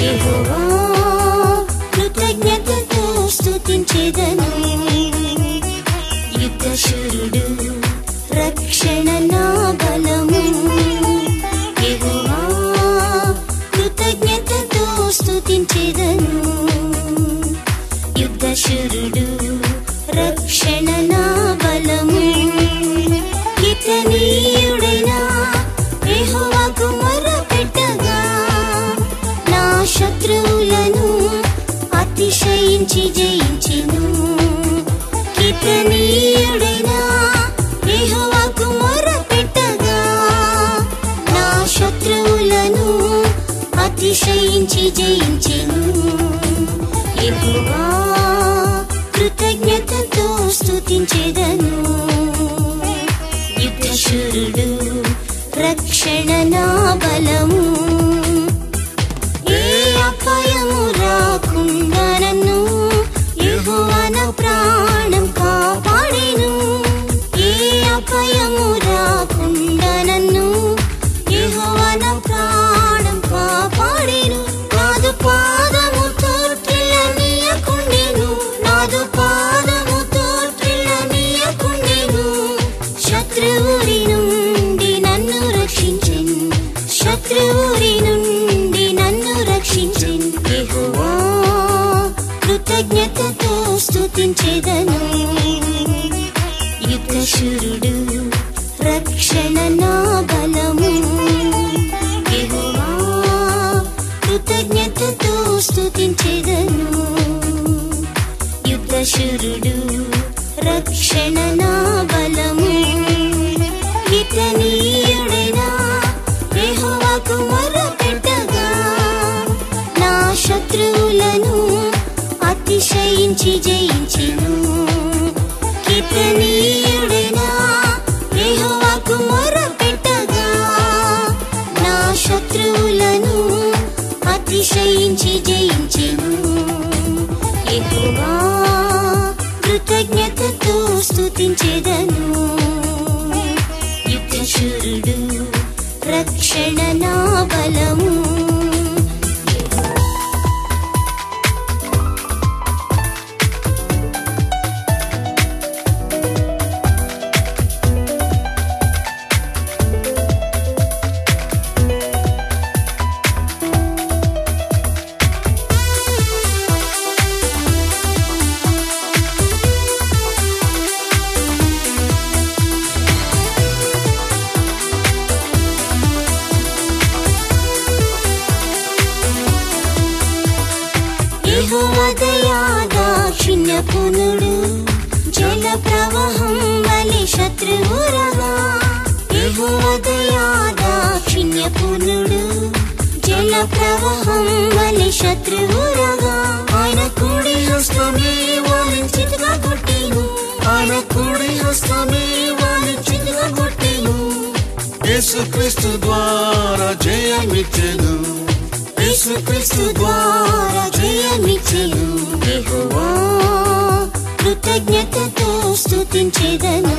యెహోవా కృతజ్ఞతతో స్తుతించెదను యుద్ధశూరుడు రక్షణ నా బలము యెహోవా కృతజ్ఞతతో స్తుతించెదను యుద్ధశూరుడు రక్షణ నా బలము ఇతనీయుడైనా యెహోవాకు మొరపెట్టగా నా శత్రువులను అతిశయించి జయించెను కితనీయుడైనా యెహోవాకు మొరపెట్టగా నా శత్రువులను అతిశయించి జయించెను యెహోవా కృతజ్ఞతతో స్తుతించెదను యుద్ధశూరుడు రక్షణ నా బలము ఏ అపాయము రాకుండా నన్ను యెహోవా నా ప్రాణం కాపాడెను ఏ అపాయము రాకుండా నన్ను యెహోవా నా ప్రాణం కాపాడెను నాదు పాదము తోట్రిల్లనీయకుండెను నాదు పాదము తోట్రిల్లనీయకుండెను శత్రువురి నుండి నన్ను రక్షించెను శత్రువురి నుండి నన్ను రక్షించెను యెహోవా కృతజ్ఞతతో స్తుతించెదను యుద్ధశూరుడు రక్షణ నా బలము యెహోవా కృతజ్ఞతతో స్తుతించెదను యుద్ధశూరుడు రక్షణ నా బలము ఇతనీయుడైనా యెహోవాకు మొరపెట్టగా నా శత్రువులను అతిశయించి జయించెను కితనీయుడైనా యెహోవాకు మొరపెట్టగా నా శత్రువులను అతిశయించి జయించెను యెహోవా కృతజ్ఞతతో స్తుతించెదను యుద్ధశూరుడు రక్షణ నా బలము యెహోవదయా దాక్షిణ్యపునుడు జల ప్రవాహం వలె శత్రువురగా యెహోవదయా దాక్షిణ్యపునుడు జల ప్రవాహం వలె శత్రువురగా ఆయన కుడి హస్తమే వాని చితుగా కొట్టేను ఆయన కుడి హస్తమే వాని చితుగా కొట్టేను యేసుక్రీస్తు ద్వారా జయమిచ్చెను యేసుక్రీస్తు ద్వారా జయమిచ్చెను యెహోవా కృతజ్ఞతతో స్తుతించెదను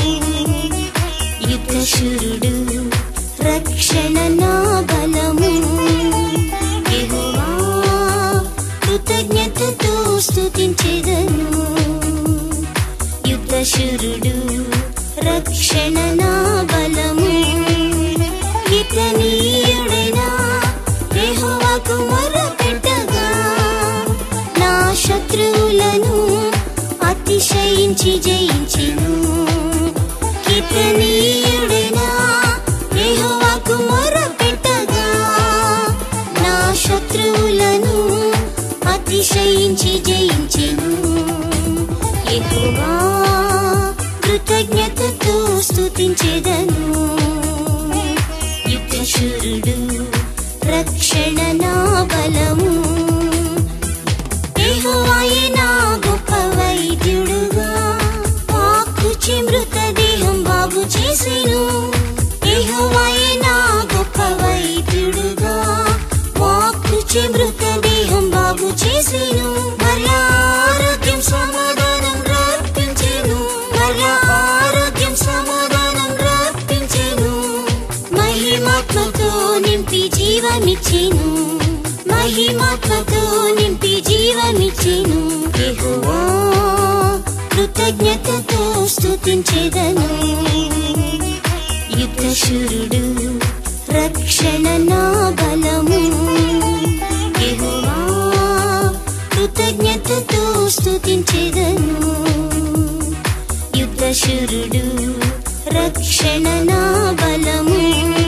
యుద్ధశూరుడు రక్షణ నా బలము యెహోవా కృతజ్ఞతతో స్తుతించెదను యుద్ధశూరుడు రక్షణ నా బలము ఇతనీయుడైనా యెహోవాకు మొరపెట్టగా నా శత్రువులను అతిశయించి జయించెను కితనీయుడైనా యెహోవాకు మొరపెట్టగా నా శత్రువులను అతిశయించి జయించెను యెహోవా కృతజ్ఞతతో స్తుతించెదను యుద్ధశూరుడు రక్షణ నా బలము యెహోవాయే నా గొప్ప వైద్యుడుగా వాక్కుచి మృతదేహం బాగు చేసెను యెహోవాయే నా గొప్ప వైద్యుడుగా వాక్కుచి మృతదేహం బాగు చేసెను మరలా ఆరోగ్యం సమాధానం రప్పించెను మరలా ఆరోగ్యం సమాధానం రప్పించెను మహిమాత్మతో నింపి జీవమిచ్చెను మహిమాత్మతో నింపి జీవమిచ్చెను యెహోవా కృతజ్ఞతతో స్తుతించెదను యుద్ధశూరుడు రక్షణ నా బలము యెహోవా కృతజ్ఞతతో స్తుతించెదను యుద్ధశూరుడు రక్షణ నా బలము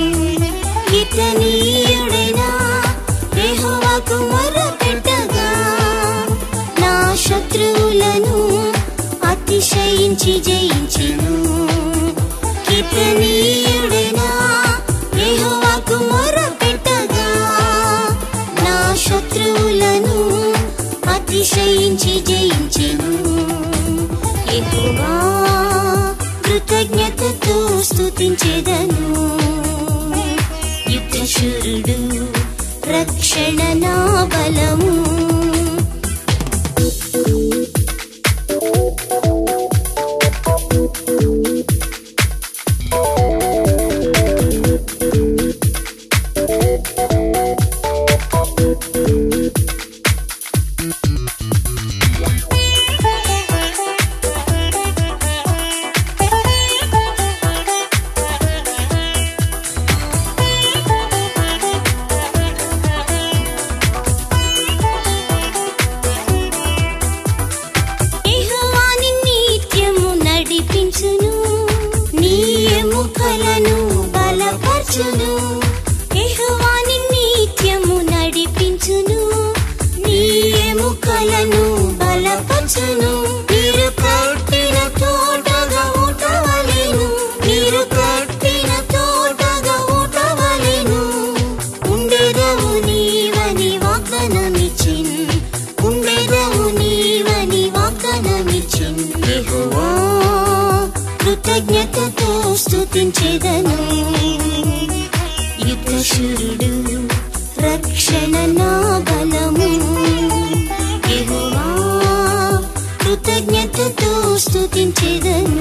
ఇతనీయుడైనా యెహోవాకు మొరపెట్టగా నా శత్రువులను అతిశయించి జయించెను కీర్తనీయుడైనా యెహోవాకు మొరపెట్టగా నా శత్రువులను అతిశయించి జయించెను యెహోవా కృతజ్ఞతతో స్తుతించెదను యుద్ధశూరుడు రక్షణ నా బలము యెహోవాని నిత్యము నడిపించును నీ ఎముకలను బలపరచును యెహోవాని నిత్యము నడిపించును నీ ఎముకలను బలపరచును మీరు కట్టిన తోటగా ఊటవలెను మీరు కట్టిన తోటగా ఊటవలెను ఉండేదవు నీవని వాగ్దానమిచ్చిన్ ఉండేదవు నీవని వాగ్దానమిచ్చిన్ యెహోవా కృతజ్ఞతతో స్తుతించెదను యుద్ధశూరుడు రక్షణ నా బలము యెహోవా కృతజ్ఞతతో స్తుతించెదను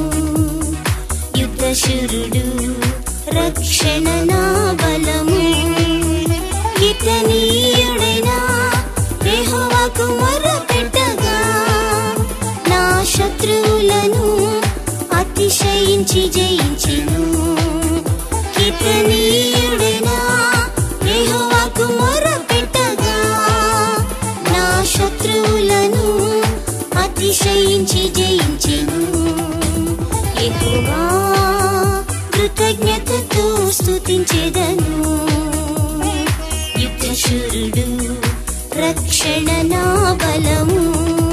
యుద్ధశూరుడు రక్షణ నా బలము ఇతనీయుడైనా యెహోవాకు మొరపెట్టగా నా శత్రువులను అతిశయించి జయించెను కీర్తనీయుడైనా యెహోవాకు మొరపెట్టగా నా శత్రువులను అతిశయించి జయించెను యెహోవా కృతజ్ఞతతో స్తుతించెదను యుద్ధశూరుడు రక్షణ నా బలము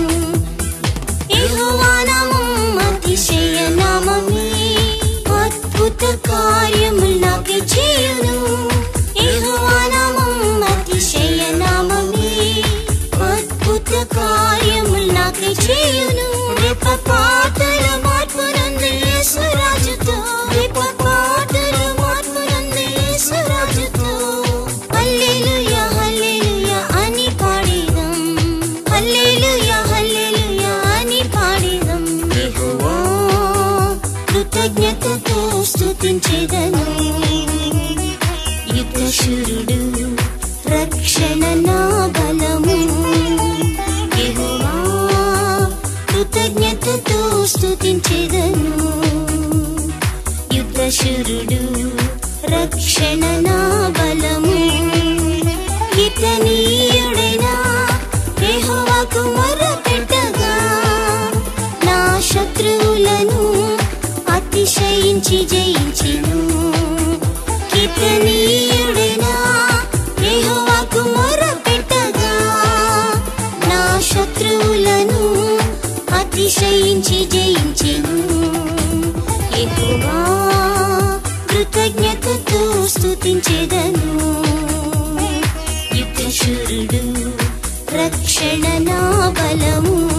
యెహోవా నామం అతిశయ నామమే అద్భుత కార్యములు నాకే చేయును యెహోవా నామం అతిశయ నామమే అద్భుత కార్యములు నాకే చేయును రేప పాటల మార్పు నంది యేసురాజుతో రేప పాటల మార్పు నంది యేసురాజుతో హల్లెలూయా హల్లెలూయా అని పాడేదం హల్లెలూయా హల్లెలూయా అని పాడేదం యెహోవా కృతజ్ఞతతో స్తుతించెదను యుద్ధశూరుడు రక్షణ నా బలము యెహోవా కృతజ్ఞతతో స్తుతించెదను యుద్ధశూరుడు రక్షణ నా బలము ఇతనీయుడైనా యెహోవాకు మొరపెట్టగా నా శత్రువులను అతిశయించి జయించెను కీర్తనీయుడైనా యెహోవాకు మొరపెట్టగా నా శత్రువులను అతిశయించి జయించెను యెహోవా కృతజ్ఞతతో స్తుతించెదను యుద్ధశూరుడు రక్షణ నా బలము